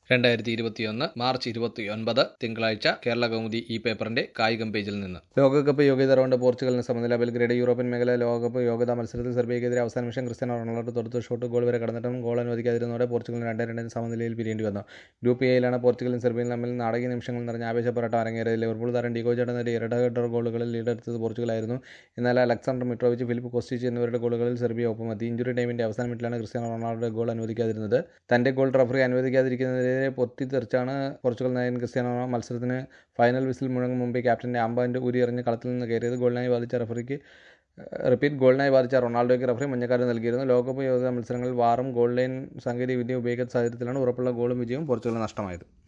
രണ്ടായിരത്തി ഇരുപത്തിയൊന്ന് മാർച്ച് ഇരുപത്തിയൊൻപത് തിങ്കളാഴ്ച കേരള കൗമുദി ഈ പേപ്പറിന്റെ കായികം പേജിൽ നിന്ന് ലോകകപ്പ് യോഗ്യത റൗണ്ട് പോർച്ചുഗലിന് സമനില ബെൽഗ്രേഡ് യൂറോപ്യൻ മേഖല ലോകകപ്പ് യോഗ്യതാ മത്സരത്തിൽ സെർബിയക്കെതിരെ അവസാന നിമിഷം ക്രിസ്ത്യാനോ റൊണാൾഡോ തൊടുത്ത ഷോട്ട് ഗോൾ വരെ കടന്നിട്ടും ഗോൾ അനുവദിക്കാതിരുന്നതോടെ പോർച്ചുഗലിന് രണ്ടേ രണ്ടിന് സമനിലയിൽ പിരിയേണ്ടി വന്നു ഗ്രൂപ്പ് എയിലാണ് പോർച്ചുഗലും സെർബിയയും തമ്മിൽ നാടകീയ നിമിഷങ്ങൾ നിറഞ്ഞ ആവേശ പോരാട്ടം അരങ്ങേറിയത് ലിവർപൂൾ താരം ഡിഗോ ചേട്ടൻ നേടിയ ഇരട്ട ഹെഡർ ഗോളുകളിൽ ലീഡെടുത്തത് പോർച്ചുഗലായിരുന്നു എന്നാൽ അലക്സാണ്ടർ മിട്രോവിച്ച് ഫിലിപ്പ് കോസ്റ്റിച്ച് എന്നിവരുടെ ഗോളുകളിൽ സെർബിയ ഒപ്പമെത്തി ഇഞ്ചുറി ടൈമിന്റെ അവസാന മിനിറ്റിലാണ് ക്രിസ്ത്യാനോ റൊണാൾഡോ ഗോൾ അനുവദിക്കാതിരുന്നത് തന്റെ ഗോൾ റഫറി അനുവദിക്കാതിരിക്കുന്നതിനെതിരെ പൊത്തിത്തെറിച്ചാണ് പോർച്ചുഗൽ നായകൻ ക്രിസ്ത്യാനോ മത്സരത്തിന് ഫൈനൽ വിസിൽ മുഴങ്ങും മുമ്പേ ക്യാപ്റ്റന്റെ ആംബാൻഡ് ഊരി എറിഞ്ഞ് കളത്തിൽ നിന്ന് കയറിയത് ഗോളിനായി ബാധിച്ച റഫറിക്ക് റിപ്പീറ്റ് ഗോളിനായി ബാധിച്ച റൊണാൾഡോയ്ക്ക് റഫറി മഞ്ഞക്കാർഡ് നൽകിയിരുന്നു ലോകകപ്പ് യോഗ്യതാ മത്സരങ്ങളിൽ വാറും ഗോൾ ലൈൻ സാങ്കേതിക വിദ്യ ഉപയോഗിക്കാത്ത സാഹചര്യത്തിലാണ് ഉറപ്പുള്ള ഗോളും വിജയവും പോർച്ചുഗലിന് നഷ്ടമായത്